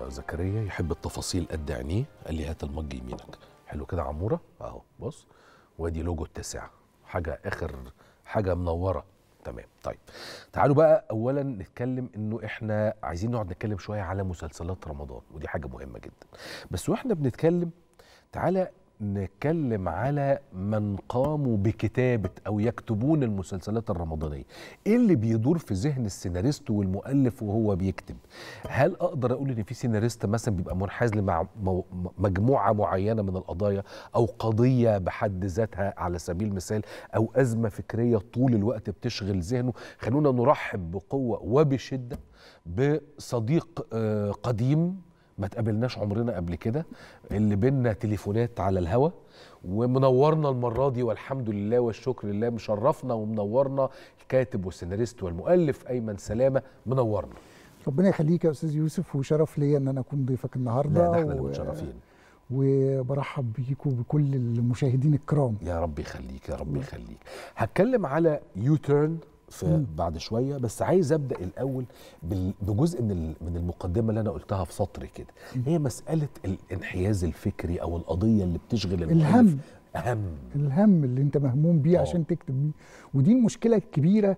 زكريا يحب التفاصيل قد عينيه قال لي هات المج يمينك حلو كده عموره اهو بص وادي لوجو التاسعه حاجه اخر حاجه منوره تمام طيب تعالوا بقى اولا نتكلم انه احنا عايزين نقعد نتكلم شويه على مسلسلات رمضان ودي حاجه مهمه جدا بس واحنا بنتكلم تعالى نتكلم على من قاموا بكتابة أو يكتبون المسلسلات الرمضانية إيه اللي بيدور في ذهن السيناريست والمؤلف وهو بيكتب هل أقدر أقول إن في سيناريست مثلا بيبقى منحاز لمجموعة معينة من القضايا أو قضية بحد ذاتها على سبيل المثال أو أزمة فكرية طول الوقت بتشغل ذهنه خلونا نرحب بقوة وبشدة بصديق آه، قديم ما تقابلناش عمرنا قبل كده اللي بينا تليفونات على الهوا ومنورنا المرة دي والحمد لله والشكر لله مشرفنا ومنورنا الكاتب والسيناريست والمؤلف أيمن سلامة منورنا ربنا يخليك يا استاذ يوسف وشرف ليا ان انا اكون ضيفك النهارده لا ده احنا اللي و- متشرفين وبرحب بيكم بكل المشاهدين الكرام يا رب يخليك يا رب يخليك هتكلم على يو تيرن في مم. بعد شويه بس عايز ابدا الاول بال- بجزء من ال- من المقدمه اللي انا قلتها في سطر كده هي مساله الانحياز الفكري او القضيه اللي بتشغل المؤلف الهم اهم الهم اللي انت مهموم بيه آه. عشان تكتب بيه ودي المشكله الكبيره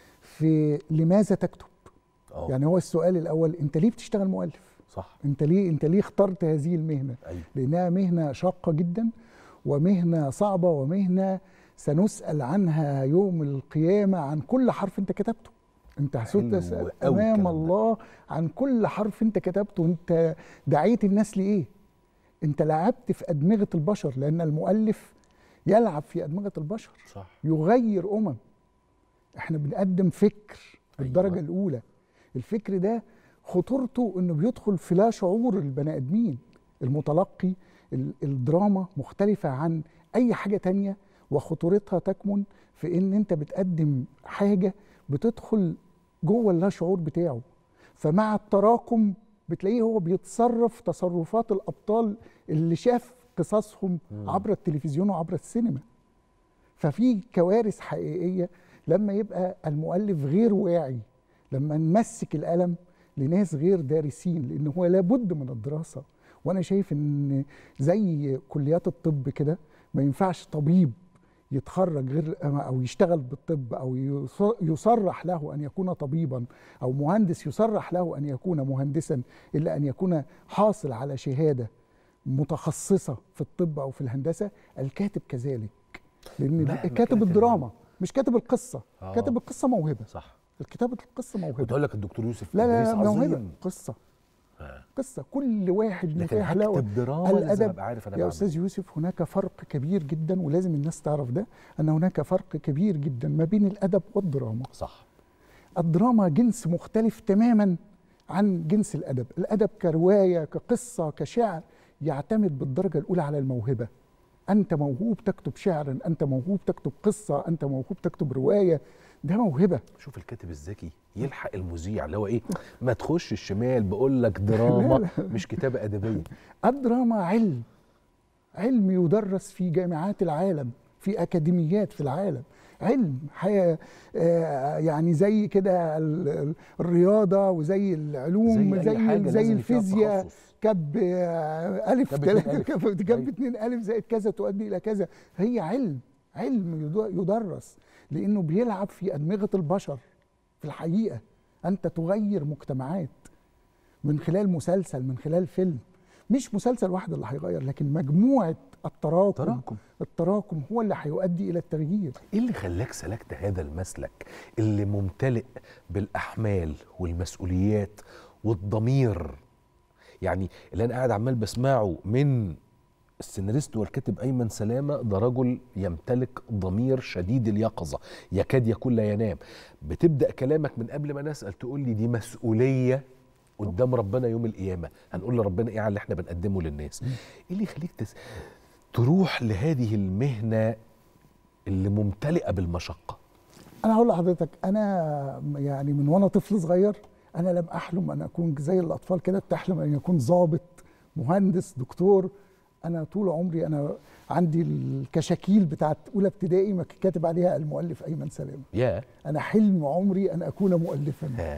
في لماذا تكتب اه يعني هو السؤال الاول انت ليه بتشتغل مؤلف صح انت ليه انت ليه اخترت هذه المهنه ايوه لانها مهنه شاقه جدا ومهنه صعبه ومهنه سنسال عنها يوم القيامه عن كل حرف انت كتبته انت حلو هتسال أوي امام الكلام ده. الله عن كل حرف انت كتبته انت دعيت الناس لايه انت لعبت في ادمغه البشر لان المؤلف يلعب في ادمغه البشر صح يغير امم احنا بنقدم فكر بالدرجه أيوة. أيوة. الاولى الفكر ده خطورته انه بيدخل في لا شعور البني ادمين المتلقي ال- الدراما مختلفه عن اي حاجه تانية وخطورتها تكمن في ان انت بتقدم حاجه بتدخل جوه اللا شعور بتاعه فمع التراكم بتلاقيه هو بيتصرف تصرفات الابطال اللي شاف قصصهم مم. عبر التلفزيون وعبر السينما ففي كوارث حقيقيه لما يبقى المؤلف غير واعي لما نمسك القلم لناس غير دارسين لان هو لابد من الدراسه وانا شايف ان زي كليات الطب كده ما ينفعش طبيب يتخرج غير او يشتغل بالطب او يص- يصرح له ان يكون طبيبا او مهندس يصرح له ان يكون مهندسا الا ان يكون حاصل على شهاده متخصصه في الطب او في الهندسه الكاتب كذلك لان مهما كاتب كانت الدراما مش كاتب القصه آه. كاتب القصه موهبه صح كتابه القصه كنت موهبه اقول لك الدكتور يوسف لا لا, إدريس لا موهبه عظيم قصه آه. قصه كل واحد لكن متاح له هكتب دراما لازم الأدب ابقى عارف انا يا بعمل استاذ إيه. يوسف هناك فرق كبير جدا ولازم الناس تعرف ده ان هناك فرق كبير جدا ما بين الادب والدراما صح الدراما جنس مختلف تماما عن جنس الادب الادب كروايه كقصه كشعر يعتمد بالدرجه الاولى على الموهبه انت موهوب تكتب شعرا انت موهوب تكتب قصه انت موهوب تكتب روايه ده موهبه شوف الكاتب الذكي يلحق المذيع اللي هو ايه ما تخش الشمال بقول لك دراما مش كتابه ادبيه الدراما علم علم يدرس في جامعات العالم في اكاديميات في العالم علم حي... آه، يعني زي كده ال- ال- الرياضه وزي العلوم أي زي حاجة زي, لازم فيها الفيزياء تخصص. كب آه، الف كب تلا- اتنين ألف. كب كب أيوة. اتنين الف زائد كذا تؤدي الى كذا هي علم علم يد- يدرس لانه بيلعب في ادمغه البشر في الحقيقه انت تغير مجتمعات من خلال مسلسل من خلال فيلم مش مسلسل واحد اللي هيغير لكن مجموعه التراكم تراكم التراكم هو اللي هيؤدي الى التغيير ايه اللي خلاك سلكت هذا المسلك اللي ممتلئ بالاحمال والمسؤوليات والضمير يعني اللي انا قاعد عمال بسمعه من السيناريست والكاتب ايمن سلامه ده رجل يمتلك ضمير شديد اليقظه يكاد يكون لا ينام بتبدا كلامك من قبل ما نسال تقول لي دي مسؤوليه قدام ربنا يوم القيامه هنقول لربنا ايه على اللي احنا بنقدمه للناس ايه اللي يخليك تس... تروح لهذه المهنه اللي ممتلئه بالمشقه انا هقول لحضرتك انا يعني من وانا طفل صغير انا لم احلم ان اكون زي الاطفال كده بتحلم ان يكون ضابط مهندس دكتور انا طول عمري انا عندي الكشاكيل بتاعت اولى ابتدائي ما كاتب عليها المؤلف ايمن سلامه يا انا حلم عمري ان اكون مؤلفا ها.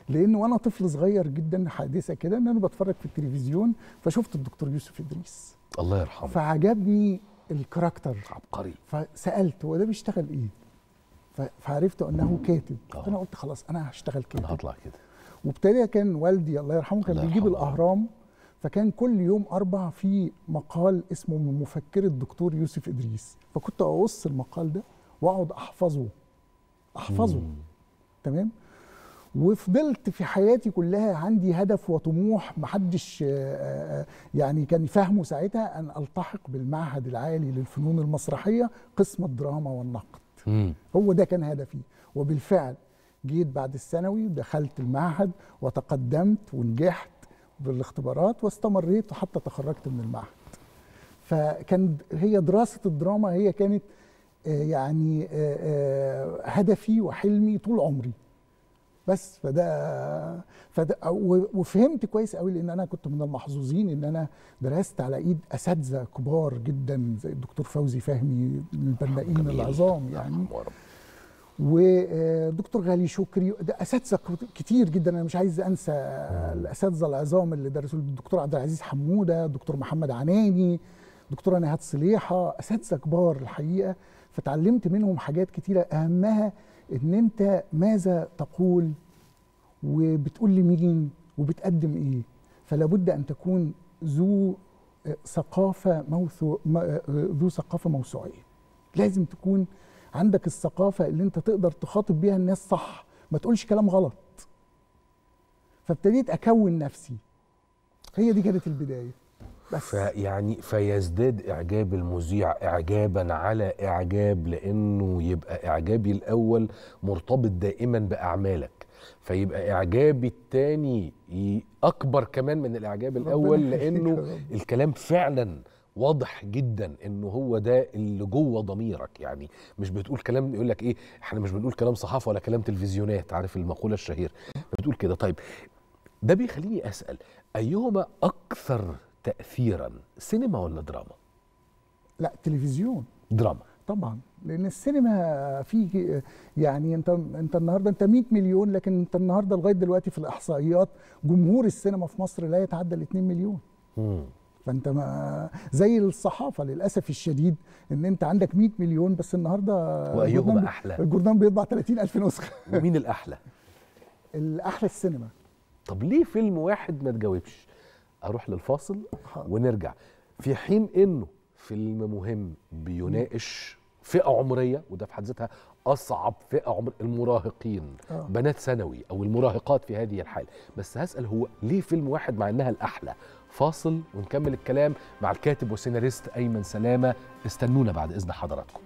لان وانا طفل صغير جدا حادثه كده ان انا بتفرج في التلفزيون فشفت الدكتور يوسف ادريس الله يرحمه فعجبني الكاركتر عبقري فسالت هو ده بيشتغل ايه ف- فعرفت انه كاتب آه. فانا قلت خلاص انا هشتغل انا كاتب هطلع كده وابتدى كان والدي الله يرحمه كان الله بيجيب يرحمه. الاهرام فكان كل يوم اربع في مقال اسمه من مفكر الدكتور يوسف ادريس فكنت اقص المقال ده واقعد احفظه احفظه مم. تمام وفضلت في حياتي كلها عندي هدف وطموح محدش آه، آه، يعني كان فاهمه ساعتها ان التحق بالمعهد العالي للفنون المسرحيه قسم الدراما والنقد مم. هو ده كان هدفي وبالفعل جيت بعد الثانوي ودخلت المعهد وتقدمت ونجحت بالاختبارات واستمريت وحتى تخرجت من المعهد فكان هي دراسة الدراما هي كانت آه، يعني آه، آه، هدفي وحلمي طول عمري بس فده فده و- وفهمت كويس قوي لان انا كنت من المحظوظين ان انا درست على ايد اساتذه كبار جدا زي الدكتور فوزي فهمي من البنائين جميل. العظام يعني يرحمه يا رب. ودكتور غالي شكري ده اساتذه كتير جدا انا مش عايز انسى الاساتذه العظام اللي درسوا الدكتور عبد العزيز حموده دكتور محمد عناني دكتوره نهاد صليحه اساتذه كبار الحقيقه فتعلمت منهم حاجات كتيره اهمها ان انت ماذا تقول وبتقول لمين وبتقدم ايه فلا بد ان تكون ذو ثقافه موثو م- ذو ثقافه موسوعيه لازم تكون عندك الثقافه اللي انت تقدر تخاطب بيها الناس صح ما تقولش كلام غلط فابتديت اكون نفسي هي دي كانت البدايه بس فيعني فيزداد اعجاب المذيع اعجابا على اعجاب لانه يبقى اعجابي الاول مرتبط دائما باعمالك فيبقى اعجابي الثاني اكبر كمان من الاعجاب ربنا الاول يخليك يا لانه رب. الكلام فعلا واضح جدا انه هو ده اللي جوه ضميرك يعني مش بتقول كلام يقول لك ايه احنا مش بنقول كلام صحافه ولا كلام تلفزيونات عارف المقوله الشهيره بتقول كده طيب ده بيخليني اسال ايهما اكثر تاثيرا سينما ولا دراما لا تلفزيون دراما طبعا لان السينما في يعني انت انت النهارده انت 100 مليون لكن انت النهارده لغايه دلوقتي في الاحصائيات جمهور السينما في مصر لا يتعدى ال 2 مليون مم. فانت ما زي الصحافه للاسف الشديد ان انت عندك 100 مليون بس النهارده وايهما الجورنال- احلى الجورنال بيطبع 30 الف نسخه ومين الاحلى الاحلى السينما طب ليه فيلم واحد ما تجاوبش اروح للفاصل حاضر. ونرجع في حين انه فيلم مهم بيناقش فئه عمريه وده في حد ذاتها اصعب فئه عمر المراهقين آه. بنات ثانوي او المراهقات في هذه الحاله بس هسال هو ليه فيلم واحد مع انها الاحلى فاصل ونكمل الكلام مع الكاتب والسيناريست ايمن سلامه استنونا بعد اذن حضراتكم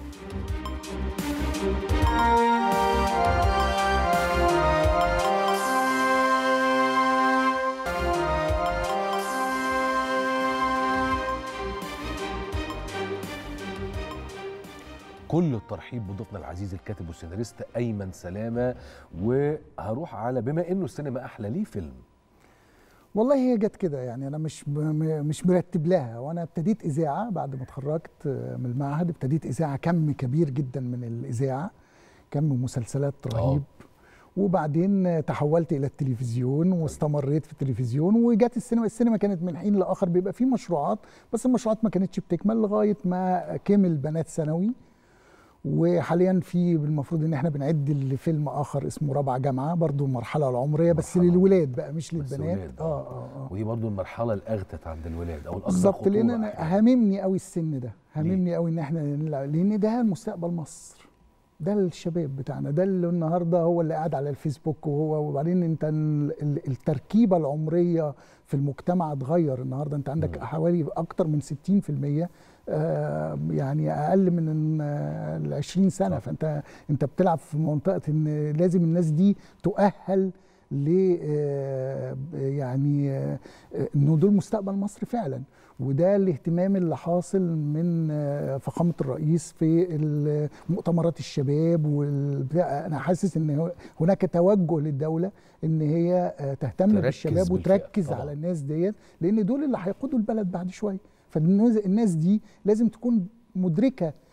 كل الترحيب بضيفنا العزيز الكاتب والسيناريست ايمن سلامه وهروح على بما انه السينما احلى ليه فيلم والله هي جت كده يعني انا مش م- م- مش مرتب لها وانا ابتديت اذاعه بعد ما اتخرجت من المعهد ابتديت اذاعه كم كبير جدا من الاذاعه كم مسلسلات رهيب وبعدين تحولت الى التلفزيون واستمريت في التلفزيون وجت السينما السينما كانت من حين لاخر بيبقى في مشروعات بس المشروعات ما كانتش بتكمل لغايه ما كمل بنات ثانوي وحاليا في المفروض ان احنا بنعد لفيلم اخر اسمه رابعه جامعه برضو المرحله العمريه بس مرحلة. للولاد بقى مش بس للبنات ولاد، اه اه اه ودي برضو المرحله الاغتت عند الولاد او الاكثر بالظبط لان خطورة انا أحياناً. هاممني قوي السن ده هاممني قوي ان احنا نلعب لان ده مستقبل مصر ده الشباب بتاعنا ده اللي النهارده هو اللي قاعد على الفيسبوك وهو وبعدين انت ال- ال- التركيبه العمريه في المجتمع اتغير النهارده انت عندك مم. حوالي اكتر من 60% آه، يعني اقل من آه، ال 20 سنه صح. فانت انت بتلعب في منطقه ان لازم الناس دي تؤهل ل آه، يعني آه، انه دول مستقبل مصر فعلا وده الاهتمام اللي حاصل من آه، فخامه الرئيس في ال- مؤتمرات الشباب والبتاع انا حاسس ان هو- هناك توجه للدوله ان هي آه، تهتم تركز بالشباب بالفئة، وتركز طبعاً. على الناس ديت لان دول اللي هيقودوا البلد بعد شويه فالناس الناس دي لازم تكون مدركه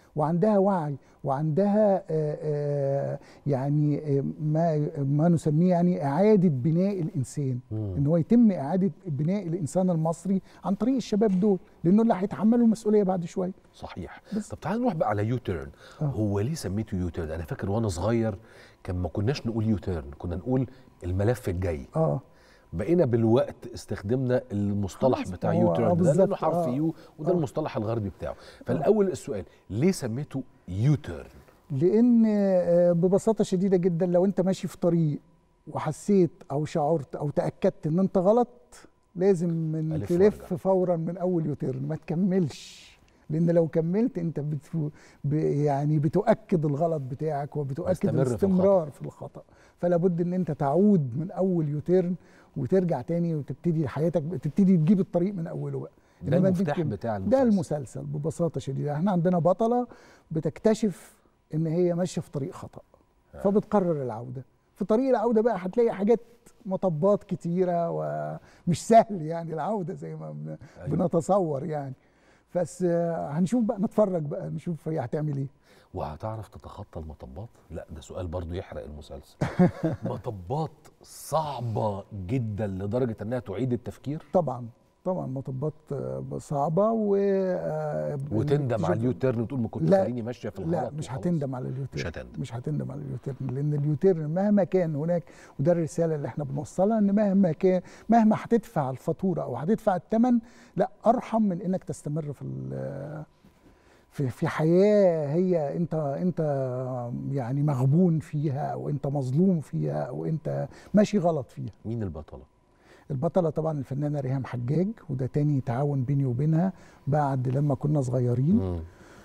وعندها وعي وعندها آه، آه، يعني آه، ما ما نسميه يعني اعاده بناء الانسان مم. ان هو يتم اعاده بناء الانسان المصري عن طريق الشباب دول لانه اللي هيتحملوا المسؤوليه بعد شويه صحيح بس. طب تعال نروح بقى على يو تيرن آه. هو ليه سميته يو تيرن انا فاكر وانا صغير كان ما كناش نقول يو تيرن كنا نقول الملف الجاي اه بقينا بالوقت استخدمنا المصطلح خلاص، بتاع هو- يو آه، تيرن ده بالظبط، لانه حرف آه، يو وده آه. المصطلح الغربي بتاعه فالاول السؤال ليه سميته يو تيرن لان آه، ببساطه شديده جدا لو انت ماشي في طريق وحسيت او شعرت او تاكدت ان انت غلط لازم من ألف تلف وأرجع. فورا من اول يوتيرن ما تكملش لان لو كملت انت بت ب يعني بتؤكد الغلط بتاعك وبتؤكد تستمر في الاستمرار في الخطا فلا بد ان انت تعود من اول يوتيرن وترجع تاني وتبتدي حياتك تبتدي تجيب الطريق من اوله بقى ده إنما أنت المفتاح يمكن- بتاع ده المسلسل المسلسل ببساطه شديده احنا عندنا بطله بتكتشف ان هي ماشيه في طريق خطا فبتقرر العوده في طريق العوده بقى هتلاقي حاجات مطبات كتيره ومش سهل يعني العوده زي ما بن- أيوة. بنتصور يعني بس آه، هنشوف بقى نتفرج بقى نشوف هي هتعمل ايه وهتعرف تتخطى المطبات لا ده سؤال برضو يحرق المسلسل مطبات صعبة جدا لدرجة انها تعيد التفكير طبعا طبعا مطبات آه، صعبه و آه، وتندم على اكتشاف- اليو تيرن وتقول ما كنت لا، خليني ماشية في الغلط لا مش وخلاص. هتندم على اليوتيرن مش هتندم. مش هتندم على اليوتيرن لان اليوتيرن مهما كان هناك وده الرساله اللي احنا بنوصلها ان مهما كان مهما هتدفع الفاتوره او هتدفع الثمن لا ارحم من انك تستمر في ال- في في حياه هي انت انت يعني مغبون فيها او انت مظلوم فيها او انت ماشي غلط فيها مين البطلة؟ البطلة طبعا الفنانة ريهام حجاج وده تاني تعاون بيني وبينها بعد لما كنا صغيرين مم.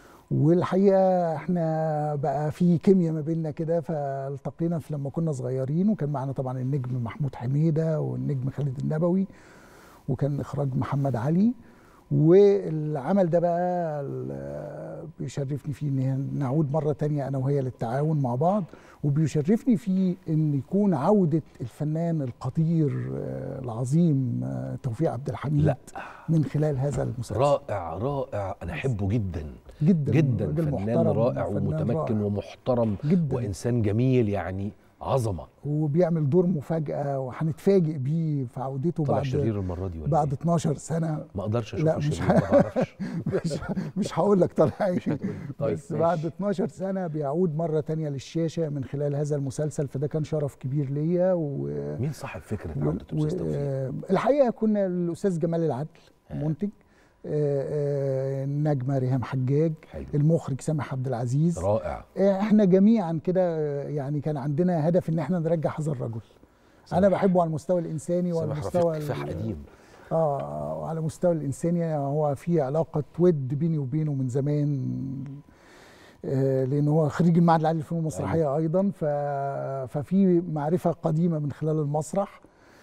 والحقيقه احنا بقى في كيمياء ما بيننا كده فالتقينا في لما كنا صغيرين وكان معانا طبعا النجم محمود حميده والنجم خالد النبوي وكان اخراج محمد علي والعمل ده بقى ال- بيشرفني فيه ان نعود مره تانية انا وهي للتعاون مع بعض وبيشرفني فيه ان يكون عوده الفنان القدير آه، العظيم آه، توفيق عبد الحميد لا. من خلال هذا المسلسل رائع رائع انا احبه جدا جدا جدا راجل فنان محترم رائع وفنان ومتمكن رائع. ومحترم جدا وانسان جميل يعني عظمه وبيعمل دور مفاجأة وهنتفاجئ بيه في عودته طلع بعد شرير المره دي ولا بعد إيه؟ 12 سنة ما اقدرش لا، اشوفه مش شرير ما بعرفش مش, مش هقول لك طلع ايه طيب بس بعد ماشي. 12 سنة بيعود مرة تانية للشاشة من خلال هذا المسلسل فده كان شرف كبير ليا و مين صاحب فكره و- عوده الاستاذ توفيق آه، الحقيقة كنا الأستاذ جمال العدل آه. منتج آه، آه، النجمة ريهام حجاج حلو المخرج سامح عبد العزيز رائع احنا جميعا كده آه، يعني كان عندنا هدف ان احنا نرجع هذا الرجل انا سامح. بحبه على المستوى الانساني وعلى سامح المستوى رفيق كفاح ال- قديم اه وعلى المستوى الانساني هو في علاقه ود بيني وبينه من زمان آه لان هو خريج المعهد العالي للفنون المسرحيه ايضا ف... ففي معرفه قديمه من خلال المسرح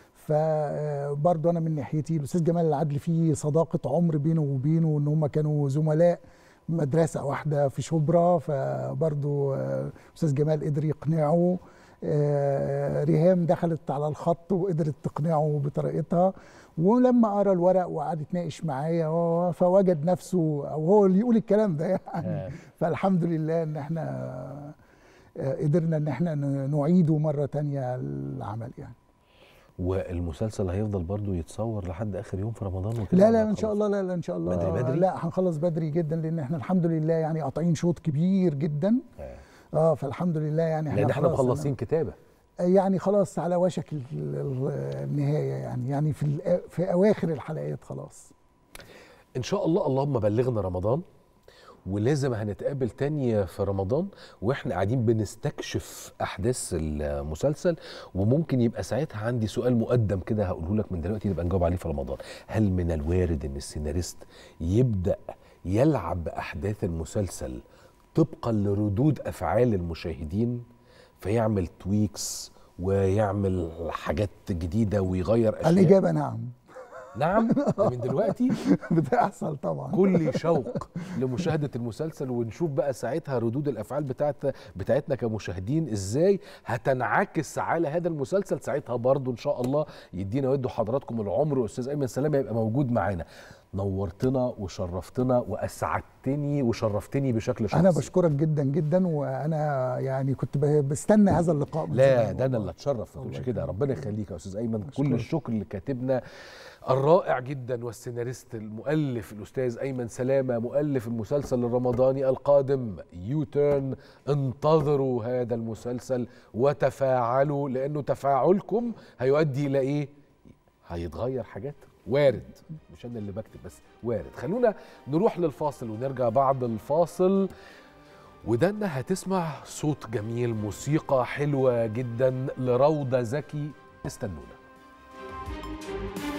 فبرضه انا من ناحيتي الاستاذ جمال العدل في صداقه عمر بينه وبينه ان هم كانوا زملاء مدرسه واحده في شبرا فبرضه آه، الاستاذ جمال قدر يقنعه آه، ريهام دخلت على الخط وقدرت تقنعه بطريقتها ولما قرا الورق وقعد يتناقش معايا هو- فوجد نفسه او هو اللي يقول الكلام ده يعني آه. فالحمد لله ان احنا آه، قدرنا ان احنا ن- نعيده مره تانية العمل يعني والمسلسل هيفضل برضو يتصور لحد اخر يوم في رمضان وكده لا ولا لا ان شاء خلاص؟ الله لا لا ان شاء الله بدري بدري؟ لا هنخلص بدري جدا لان احنا الحمد لله يعني قاطعين شوط كبير جدا آه. اه فالحمد لله يعني احنا لان احنا خلاص مخلصين كتابه يعني خلاص على وشك ال- ال- النهايه يعني يعني في الأ- في اواخر الحلقات خلاص ان شاء الله اللهم بلغنا رمضان ولازم هنتقابل تاني في رمضان واحنا قاعدين بنستكشف احداث المسلسل وممكن يبقى ساعتها عندي سؤال مقدم كده هقوله لك من دلوقتي نبقى نجاوب عليه في رمضان هل من الوارد ان السيناريست يبدا يلعب باحداث المسلسل طبقا لردود افعال المشاهدين فيعمل تويكس ويعمل حاجات جديده ويغير اشياء الاجابه نعم نعم ده من دلوقتي بتحصل طبعا كل شوق لمشاهدة المسلسل ونشوف بقى ساعتها ردود الأفعال بتاعت بتاعتنا كمشاهدين إزاي هتنعكس على هذا المسلسل ساعتها برضو إن شاء الله يدينا ويدوا حضراتكم العمر وأستاذ أيمن سلامة يبقى موجود معانا نورتنا وشرفتنا واسعدتني وشرفتني بشكل شخصي انا بشكرك جدا جدا وانا يعني كنت ب- بستنى هذا اللقاء من لا زمان ده انا والله. اللي اتشرف ما تقولش الله كده يخليك. ربنا يخليك يا استاذ ايمن كل أشكرك. الشكر لكاتبنا الرائع جدا والسيناريست المؤلف الاستاذ ايمن سلامه مؤلف المسلسل الرمضاني القادم يو تيرن انتظروا هذا المسلسل وتفاعلوا لانه تفاعلكم هيؤدي الى ايه هيتغير حاجات وارد مش انا اللي بكتب بس وارد خلونا نروح للفاصل ونرجع بعد الفاصل ودنا هتسمع صوت جميل موسيقى حلوة جدا لروضة زكي استنونا